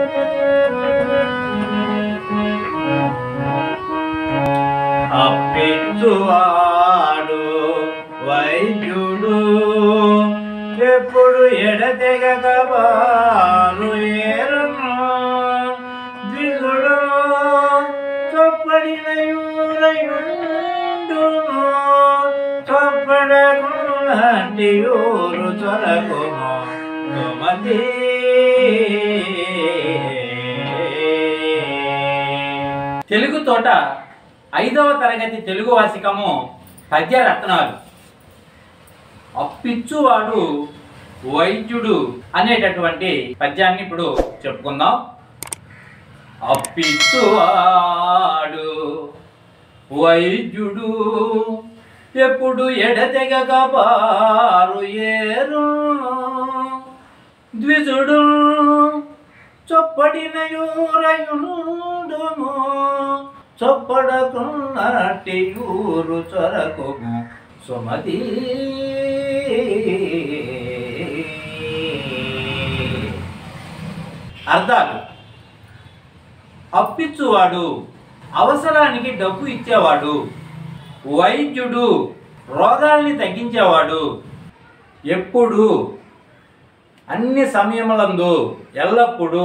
అప్పించువాడు వైద్యుడు ఎప్పుడు ఎడతెగక బాలు ఏరును దిగుడు చొప్పడిన యూరయుండును చొప్పడకుండి యూరు చొలకును సుమతి తెలుగు తోట ఐదవ తరగతి తెలుగు వాసికము పద్య రత్నాలు అప్పిచ్చువాడు వైద్యుడు అనేటటువంటి పద్యాన్ని ఇప్పుడు చెప్పుకుందాం అప్పిచ్చువాడు వైద్యుడు ఎప్పుడు ఎడతెగక పారు ఏరు ద్విజుడు చొప్పడిన యూరయునుడుము చొప్పడకున్నట్టి యూరు చొరకుము సుమతి అర్థాలు అప్పిచ్చువాడు అవసరానికి డబ్బు ఇచ్చేవాడు వైద్యుడు రోగాల్ని తగ్గించేవాడు ఎప్పుడు అన్ని సమయములందు ఎల్లప్పుడూ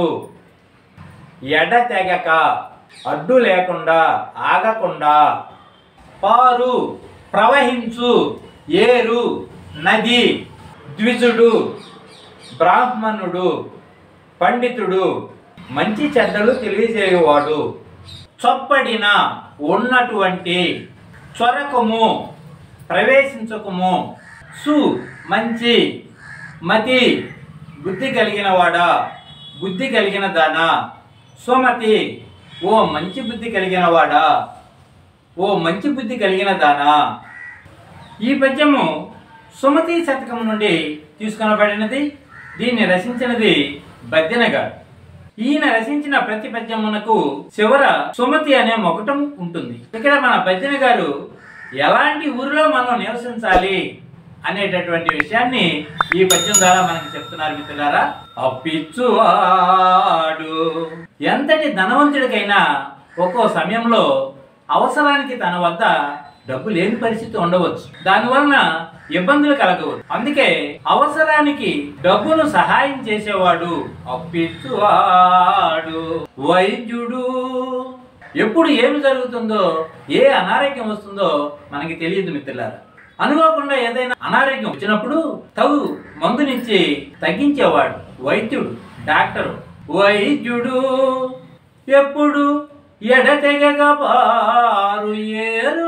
ఎడతెగక అడ్డు లేకుండా ఆగకుండా పారు ప్రవహించు ఏరు నది ద్విజుడు బ్రాహ్మణుడు పండితుడు మంచి చెడ్డలు తెలియజేయువాడు చొప్పడిన ఉన్నటువంటి చొరకము ప్రవేశించకము సు మంచి మతి బుద్ధి కలిగిన వాడా బుద్ధి కలిగిన దానా సుమతి ఓ మంచి బుద్ధి కలిగిన వాడా ఓ మంచి బుద్ధి కలిగిన దానా ఈ పద్యము సుమతి శతకం నుండి తీసుకొనబడినది దీన్ని రచించినది బద్దెన గారు ఈయన రచించిన ప్రతి పద్యమునకు చివర సుమతి అనే మొకటం ఉంటుంది ఇక్కడ మన బద్దెన గారు ఎలాంటి ఊరిలో మనం నివసించాలి అనేటటువంటి విషయాన్ని ఈ పద్యం ద్వారా మనకి చెప్తున్నారు మిత్రులారా అప్పిచ్చువాడు ఎంతటి ధనవంతుడికైనా ఒక్కో సమయంలో అవసరానికి తన వద్ద డబ్బు లేని పరిస్థితి ఉండవచ్చు దానివలన ఇబ్బందులు కలగవచ్చు అందుకే అవసరానికి డబ్బును సహాయం చేసేవాడు అప్పిచ్చువాడు వైద్యుడు ఎప్పుడు ఏమి జరుగుతుందో ఏ అనారోగ్యం వస్తుందో మనకి తెలియదు మిత్రులారా అనుకోకుండా ఏదైనా అనారోగ్యం వచ్చినప్పుడు తగు మందునిచ్చి తగ్గించేవాడు వైద్యుడు డాక్టరు వైద్యుడు ఎప్పుడు ఎడతెగక పారు ఏరు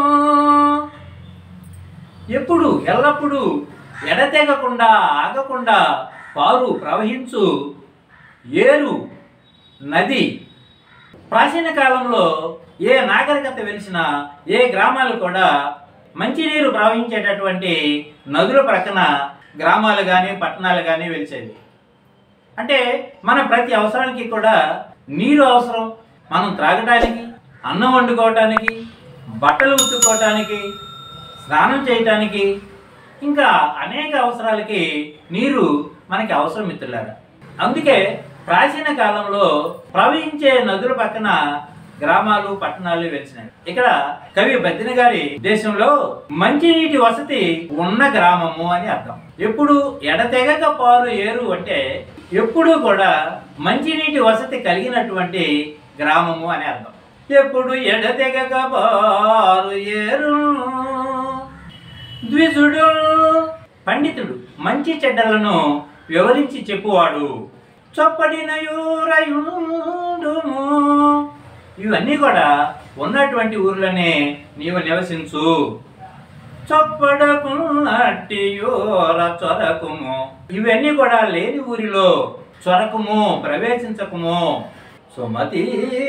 ఎప్పుడు ఎల్లప్పుడూ ఎడతెగకుండా ఆగకుండా పారు ప్రవహించు ఏరు నది ప్రాచీన కాలంలో ఏ నాగరికత వెలిసినా ఏ గ్రామాలు కూడా మంచినీరు ప్రవహించేటటువంటి నదుల ప్రక్కన గ్రామాలు కానీ పట్టణాలు కానీ వెలిసేవి అంటే మన ప్రతి అవసరానికి కూడా నీరు అవసరం మనం త్రాగటానికి అన్నం వండుకోవటానికి బట్టలు ఉతుక్కోవటానికి స్నానం చేయటానికి ఇంకా అనేక అవసరాలకి నీరు మనకి అవసరం మిత్రులారా అందుకే ప్రాచీన కాలంలో ప్రవహించే నదుల పక్కన గ్రామాలు పట్టణాలు వెలిసినాయి ఇక్కడ కవి బద్దిన గారి దేశంలో మంచినీటి వసతి ఉన్న గ్రామము అని అర్థం ఎప్పుడు ఎడతెగక పారు ఏరు అంటే ఎప్పుడు కూడా మంచినీటి వసతి కలిగినటువంటి గ్రామము అని అర్థం ఎప్పుడు ఎడతెగక పారు ఏరు ద్విజుడు పండితుడు మంచి చెడ్డలను వివరించి చెప్పువాడు చొప్పడిన యూరయుండుము ఇవన్నీ కూడా ఉన్నటువంటి ఊర్లోనే నీవు నివసించు చొప్పడకున్నట్టి యోర చొరకుము ఇవన్నీ కూడా లేని ఊరిలో చొరకుము ప్రవేశించకుము సుమతి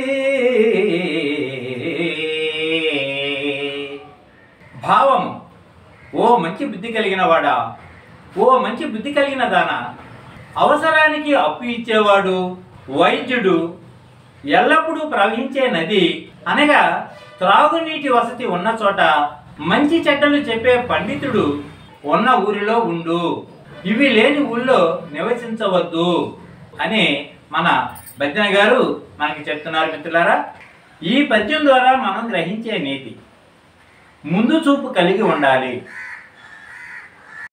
భావము ఓ మంచి బుద్ధి కలిగిన వాడా ఓ మంచి బుద్ధి కలిగిన దానా అవసరానికి అప్పు ఇచ్చేవాడు వైద్యుడు ఎల్లప్పుడూ ప్రవహించే నది అనగా త్రాగునీటి వసతి ఉన్న చోట మంచి చెడ్డలు చెప్పే పండితుడు ఉన్న ఊరిలో ఉండు ఇవి లేని ఊళ్ళో నివసించవద్దు అని మన బద్యన గారు మనకి చెప్తున్నారు మిత్రులారా ఈ పద్యం ద్వారా మనం గ్రహించే నీతి ముందు చూపు కలిగి ఉండాలి